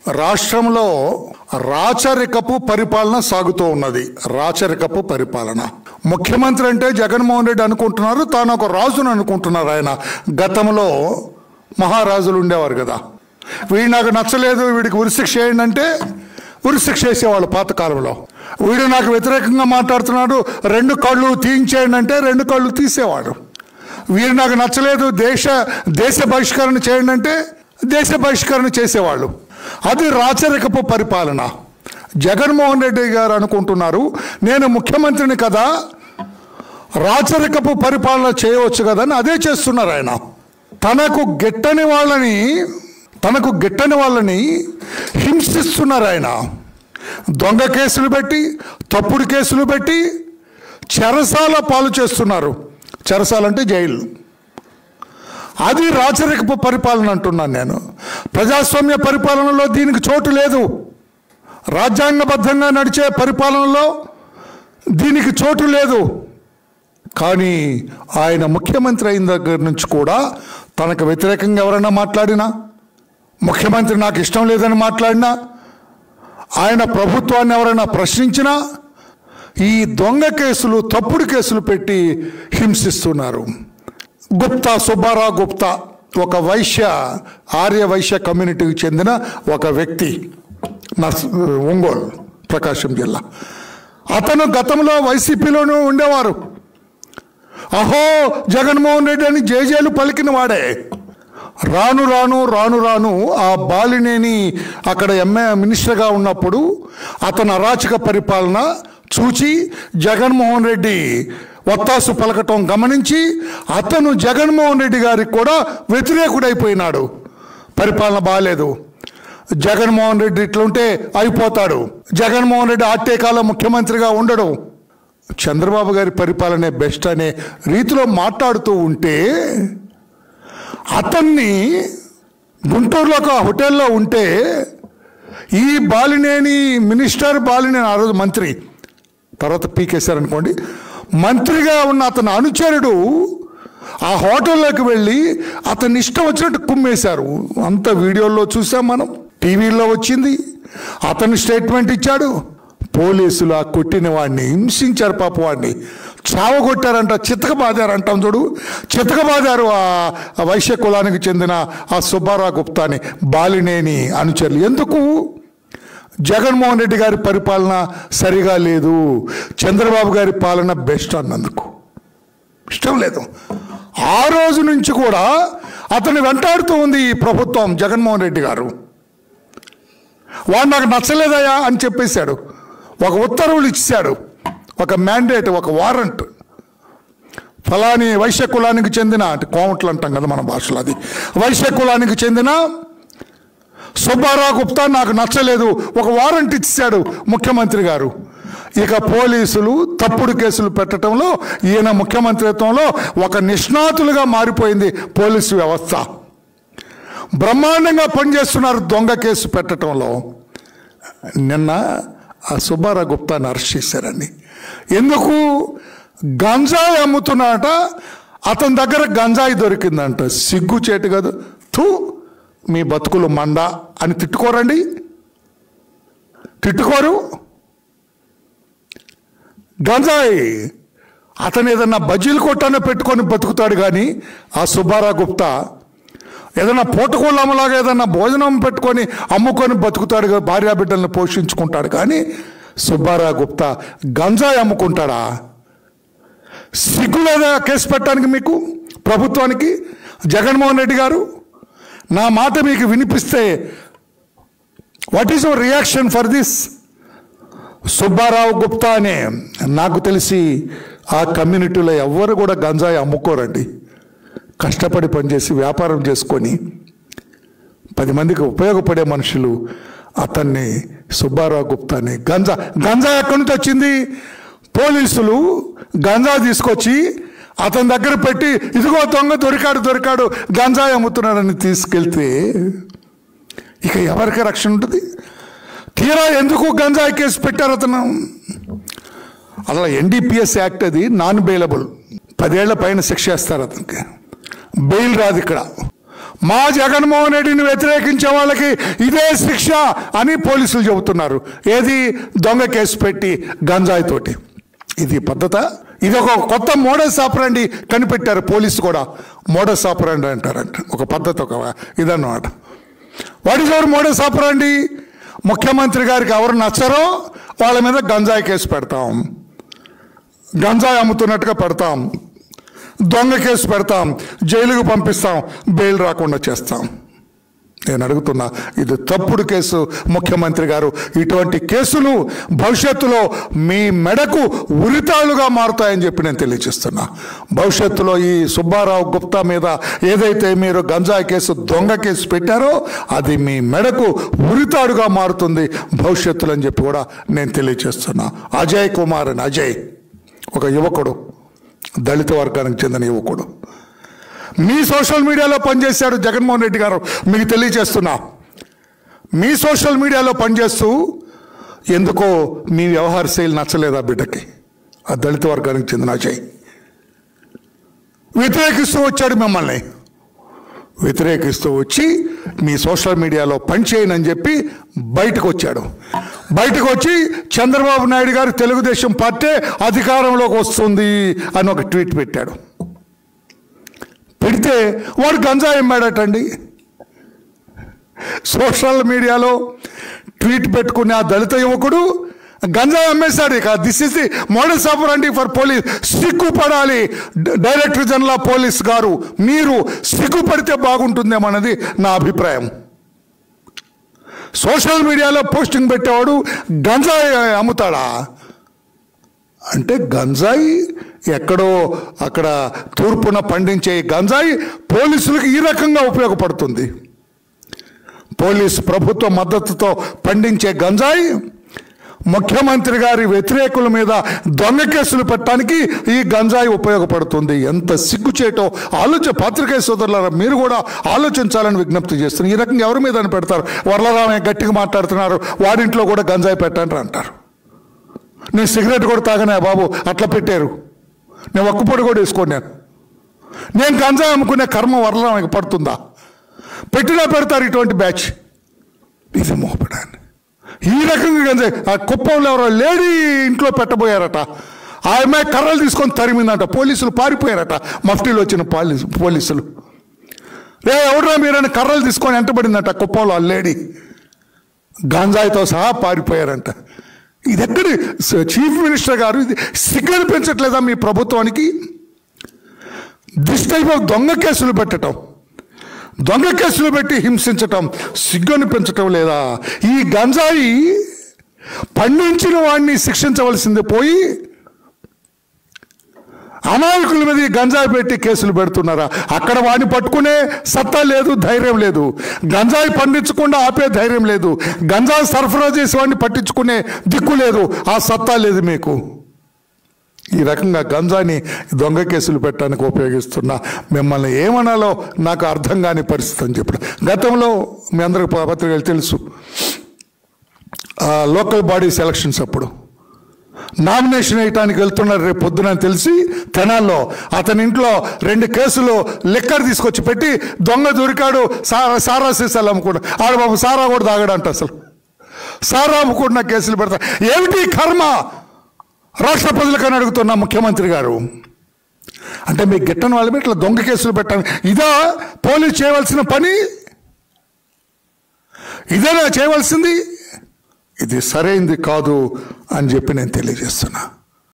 రాష్ట్రంలో రాచరికపు పరిపాలన సాగుతూ ఉన్నది రాచరికపు పరిపాలన ముఖ్యమంత్రి అంటే జగన్మోహన్ రెడ్డి అనుకుంటున్నారు తాను ఒక రాజును అనుకుంటున్నారు ఆయన గతంలో మహారాజులు ఉండేవారు కదా వీడు నాకు నచ్చలేదు వీడికి ఉరిశిక్ష చేయండి అంటే ఉరిశిక్ష చేసేవాళ్ళు పాతకాలంలో వీడు నాకు వ్యతిరేకంగా మాట్లాడుతున్నాడు రెండు కళ్ళు తీయించేయండి అంటే రెండు కళ్ళు తీసేవాడు వీరు నాకు నచ్చలేదు దేశ దేశ బహిష్కరణ చేయండి అంటే దేశ బహిష్కరణ చేసేవాళ్ళు అది రాచరికపు పరిపాలన జగన్మోహన్ రెడ్డి గారు అనుకుంటున్నారు నేను ముఖ్యమంత్రిని కదా రాచరికపు పరిపాలన చేయవచ్చు కదా అని అదే చేస్తున్నారు ఆయన తనకు గిట్టని వాళ్ళని తనకు గిట్టని వాళ్ళని హింసిస్తున్నారు ఆయన దొంగ కేసులు పెట్టి తప్పుడు కేసులు పెట్టి చెరసాల పాలు చేస్తున్నారు చెరసాల అంటే జైలు అది రాచరికపు పరిపాలన అంటున్నాను నేను ప్రజాస్వామ్య పరిపాలనలో దీనికి చోటు లేదు రాజ్యాంగబద్ధంగా నడిచే పరిపాలనలో దీనికి చోటు లేదు కానీ ఆయన ముఖ్యమంత్రి అయిన దగ్గర నుంచి కూడా తనకు వ్యతిరేకంగా ఎవరైనా మాట్లాడినా ముఖ్యమంత్రి నాకు ఇష్టం లేదని మాట్లాడినా ఆయన ప్రభుత్వాన్ని ఎవరైనా ప్రశ్నించినా ఈ దొంగ కేసులు తప్పుడు కేసులు పెట్టి హింసిస్తున్నారు గుప్తా సుబ్బారావు గుప్తా ఒక వైశ్య ఆర్య వైశ్య కమ్యూనిటీకి చెందిన ఒక వ్యక్తి నర్స్ ఒంగోలు ప్రకాశం జిల్లా అతను గతంలో వైసీపీలోనూ ఉండేవారు అహో జగన్మోహన్ రెడ్డి అని జేజేలు పలికిన వాడే రాను రాను రాను రాను ఆ బాలినేని అక్కడ ఎంఏ మినిస్టర్గా ఉన్నప్పుడు అతను అరాచక పరిపాలన చూచి జగన్మోహన్ రెడ్డి ఒత్తాసు పలకటం గమనించి అతను జగన్మోహన్ రెడ్డి గారికి కూడా వ్యతిరేకుడైపోయినాడు పరిపాలన బాగాలేదు జగన్మోహన్ రెడ్డి ఇట్లుంటే అయిపోతాడు జగన్మోహన్ రెడ్డి ఆర్టేకాలో ముఖ్యమంత్రిగా ఉండడు చంద్రబాబు గారి పరిపాలనే బెస్ట్ అనే రీతిలో మాట్లాడుతూ ఉంటే అతన్ని గుంటూరులో ఒక హోటల్లో ఉంటే ఈ బాలినేని మినిస్టర్ బాలినేని ఆ రోజు మంత్రి తర్వాత పీకేశారు అనుకోండి మంత్రిగా ఉన్న అతని అనుచరుడు ఆ హోటల్లోకి వెళ్ళి అతన్ని ఇష్టం వచ్చినట్టు కుమ్మేశారు అంత వీడియోల్లో చూసాం మనం టీవీలో వచ్చింది అతను స్టేట్మెంట్ ఇచ్చాడు పోలీసులు ఆ కొట్టిన వాడిని హింసించారు పాప వాడిని చావగొట్టారంట చితక బాదారంటాం చూడు చితక బాదారు ఆ వైశ్య కులానికి చెందిన ఆ సుబ్బారావు గుప్తాని బాలినేని అనుచరులు ఎందుకు జగన్మోహన్ రెడ్డి గారి పరిపాలన సరిగా లేదు చంద్రబాబు గారి పాలన బెస్ట్ అన్నందుకు ఇష్టం లేదు ఆ రోజు నుంచి కూడా అతను వెంటాడుతూ ఉంది ఈ ప్రభుత్వం జగన్మోహన్ రెడ్డి గారు వాడు నాకు నచ్చలేదయా అని చెప్పేశాడు ఒక ఉత్తర్వులు ఇచ్చాడు ఒక మ్యాండేట్ ఒక వారెంట్ ఫలాని వైశ్య కులానికి చెందిన అంటే కోమట్లు అంటాం కదా మన భాషలో అది వైశ్య కులానికి చెందిన సుబ్బారావు గుప్తా నాకు నచ్చలేదు ఒక వారెంట్ ఇచ్చాడు ముఖ్యమంత్రి గారు ఇక పోలీసులు తప్పుడు కేసులు పెట్టడంలో ఈయన ముఖ్యమంత్రిత్వంలో ఒక నిష్ణాతులుగా మారిపోయింది పోలీసు వ్యవస్థ బ్రహ్మాండంగా పనిచేస్తున్నారు దొంగ కేసు పెట్టడంలో నిన్న ఆ సుబ్బారావు గుప్తాని అరెస్ట్ చేశారండి ఎందుకు గంజాయి అమ్ముతున్నాట అతని దగ్గర గంజాయి దొరికిందంట సిగ్గు చేటు కాదు థూ మీ బతుకులు మండ అని తిట్టుకోరండి తిట్టుకోరు గంజాయి అతను ఏదన్నా బజ్జీలు కొట్టానో పెట్టుకొని బతుకుతాడు కానీ ఆ సుబ్బారావు గుప్తా ఏదైనా పూటకోళ్ళు అమ్మలాగా ఏదైనా భోజనం పెట్టుకొని అమ్ముకొని బతుకుతాడు కదా, భార్యా బిడ్డల్ని పోషించుకుంటాడు కానీ సుబ్బారావు గుప్తా గంజాయి అమ్ముకుంటాడా సిగ్గు లేదా కేసు పెట్టడానికి మీకు ప్రభుత్వానికి జగన్మోహన్ రెడ్డి గారు నా మాట మీకు వినిపిస్తే what is your reaction for this Subbarao Gupta అనే నాకు తెలిసి ఆ కమ్యూనిటీలో ఎవ్వరు కూడా గంజాయి అమ్ముకోరండి కష్టపడి పనిచేసి వ్యాపారం చేసుకొని పది మందికి ఉపయోగపడే మనుషులు అతన్ని సుబ్బారావు గుప్తాని గంజా గంజా ఎక్కడి నుంచి వచ్చింది పోలీసులు గంజా తీసుకొచ్చి అతని దగ్గర పెట్టి ఇదిగో దొంగ దొరికాడు దొరికాడు గంజాయి అమ్ముతున్నాడని తీసుకెళ్తే ఇక ఎవరికి రక్షణ ఉంటుంది తీరా ఎందుకు గంజాయి కేసు పెట్టారు అతను అలా ఎన్డీపీఎస్ యాక్ట్ అది నాన్ బెయిలబుల్ పదేళ్ల పైన శిక్ష వేస్తారు అతనికి బెయిల్ రాదు ఇక్కడ మా జగన్మోహన్ రెడ్డిని వ్యతిరేకించే వాళ్ళకి ఇదే శిక్ష అని పోలీసులు చెబుతున్నారు ఏది దొంగ కేసు పెట్టి గంజాయి తోటి ఇది పద్ధత ఇది ఒక కొత్త మోడల్ ఆపరండి కనిపెట్టారు పోలీసు కూడా మోడల్ ఆపరండి అంటారంట ఒక పద్ధతి ఒక ఇదన్నమాట what is our model operandi ముఖ్యమంత్రి గారికి ఎవరు నచ్చరో వాళ్ళ మీద గంజాయి కేసు పెడతాం గంజాయి అమ్ముతున్నట్టుగా పెడతాం దొంగ కేసు పెడతాం జైలుకు పంపిస్తాం బెయిల్ రాకుండా చేస్తాం నేను అడుగుతున్నా ఇది తప్పుడు కేసు ముఖ్యమంత్రి గారు ఇటువంటి కేసులు భవిష్యత్తులో మీ మెడకు ఉరితాలుగా మారుతాయని చెప్పి నేను తెలియజేస్తున్నా భవిష్యత్తులో ఈ సుబ్బారావు గుప్తా మీద ఏదైతే మీరు గంజాయి కేసు దొంగ కేసు పెట్టారో అది మీ మెడకు ఉరితాడుగా మారుతుంది భవిష్యత్తులో అని చెప్పి కూడా నేను తెలియజేస్తున్నా అజయ్ కుమార్ అని అజయ్ ఒక యువకుడు దళిత వర్గానికి చెందిన యువకుడు మీ సోషల్ మీడియాలో పనిచేశాడు జగన్మోహన్ రెడ్డి గారు మీకు తెలియజేస్తున్నా మీ సోషల్ మీడియాలో పనిచేస్తూ ఎందుకో మీ వ్యవహార శైలి నచ్చలేదా బిడ్డకి ఆ దళిత వర్గానికి చెందిన అజయ్ వ్యతిరేకిస్తూ వచ్చాడు మిమ్మల్ని వ్యతిరేకిస్తూ వచ్చి మీ సోషల్ మీడియాలో పనిచేయనని చెప్పి బయటకు వచ్చాడు బయటకు వచ్చి చంద్రబాబు నాయుడు గారు తెలుగుదేశం పార్టీ అధికారంలోకి వస్తుంది అని ఒక ట్వీట్ పెట్టాడు పెడితే వాడు గంజాయి అమ్మాడటండి సోషల్ మీడియాలో ట్వీట్ పెట్టుకునే ఆ దళిత యువకుడు గంజాయి అమ్మేశాడు ఇక this is the model operandi for police సిగ్గుపడాలి డైరెక్టర్ జనరల్ ఆఫ్ పోలీస్ గారు మీరు సిగ్గుపడితే బాగుంటుందేమన్నది నా అభిప్రాయం సోషల్ మీడియాలో పోస్టింగ్ పెట్టేవాడు గంజాయి అమ్ముతాడా అంటే గంజాయి ఎక్కడో అక్కడ తూర్పున పండించే ఈ గంజాయి పోలీసులకు ఈ రకంగా ఉపయోగపడుతుంది పోలీస్ ప్రభుత్వ మద్దతుతో పండించే గంజాయి ముఖ్యమంత్రి గారి వ్యతిరేకుల మీద దొంగ కేసులు పెట్టడానికి ఈ గంజాయి ఉపయోగపడుతుంది ఎంత సిగ్గుచేటో ఆలోచన పాత్రికేయ సోదరులారా మీరు కూడా ఆలోచించాలని విజ్ఞప్తి చేస్తున్నారు ఈ రకంగా ఎవరి మీద అని పెడతారు వరలరామయ్య గట్టిగా మాట్లాడుతున్నారు వాడింట్లో కూడా గంజాయి పెట్టండి అంటారు నేను సిగరెట్ కూడా తాగనే బాబు అట్లా పెట్టారు నేను ఒక్కపొడి కూడా వేసుకోండి నేను నేను గంజాయి అమ్ముకునే కర్మ వరలరామయ్యకి పడుతుందా పెట్టినా పెడతారు ఇటువంటి బ్యాచ్ ఇది మోపడాన్ని ఈ రకంగా గంజాయి ఆ కుప్పంలో ఎవరో లేడీ ఇంట్లో పెట్టబోయారట ఆ అమ్మాయి కర్రలు తీసుకొని తరిమిందంట పోలీసులు పారిపోయారట మఫ్టీలో వచ్చిన పోలీసు పోలీసులు రే ఎవడరా మీరని కర్రలు తీసుకొని వెంటబడిందంట కుప్పంలో ఆ లేడీ గాంజాయితో సహా పారిపోయారంట ఇది ఎక్కడి చీఫ్ మినిస్టర్ గారు ఇది సిగ్గని పెంచట్లేదా మీ ప్రభుత్వానికి దిస్ టైప్ ఆఫ్ దొంగ కేసులు పెట్టడం దొంగ కేసులు పెట్టి హింసించటం సిగ్గుని పెంచటం లేదా ఈ గంజాయి పండించిన వాడిని శిక్షించవలసింది పోయి అమాయకుల మీద ఈ గంజాయి పెట్టి కేసులు పెడుతున్నారా అక్కడ వాడిని పట్టుకునే సత్తా లేదు ధైర్యం లేదు గంజాయి పండించకుండా ఆపే ధైర్యం లేదు గంజాయి సరఫరా చేసే వాడిని పట్టించుకునే దిక్కు లేదు ఆ సత్తా లేదు మీకు ఈ రకంగా గంజాని దొంగ కేసులు పెట్టడానికి ఉపయోగిస్తున్న మిమ్మల్ని ఏమనాలో నాకు అర్థం కాని పరిస్థితి అని చెప్పడం గతంలో మీ అందరికి ప- పత్రికలు తెలుసు ఆ, లోకల్ బాడీస్ ఎలక్షన్స్ అప్పుడు నామినేషన్ వేయటానికి వెళ్తున్నారు రేపు పొద్దున అని తెలిసి తెనాల్లో అతని ఇంట్లో రెండు కేసులు లిక్కర్ తీసుకొచ్చి పెట్టి దొంగ దొరికాడు సారా సారా సీసాలు అమ్ముకున్నాడు ఆడ బాబు సారా కూడా తాగాడంట అసలు సారా అమ్ముకుంటున్న కేసులు పెడతా ఏమిటి కర్మ రాష్ట్ర ప్రజలకని అడుగుతున్నా ముఖ్యమంత్రి గారు అంటే మీకు గిట్టని వాళ్ళ మీద ఇట్లా దొంగ కేసులు పెట్టాలి ఇదా పోలీస్ చేయవలసిన పని ఇదేనా చేయవలసింది ఇది సరైంది కాదు అని చెప్పి నేను తెలియజేస్తున్నా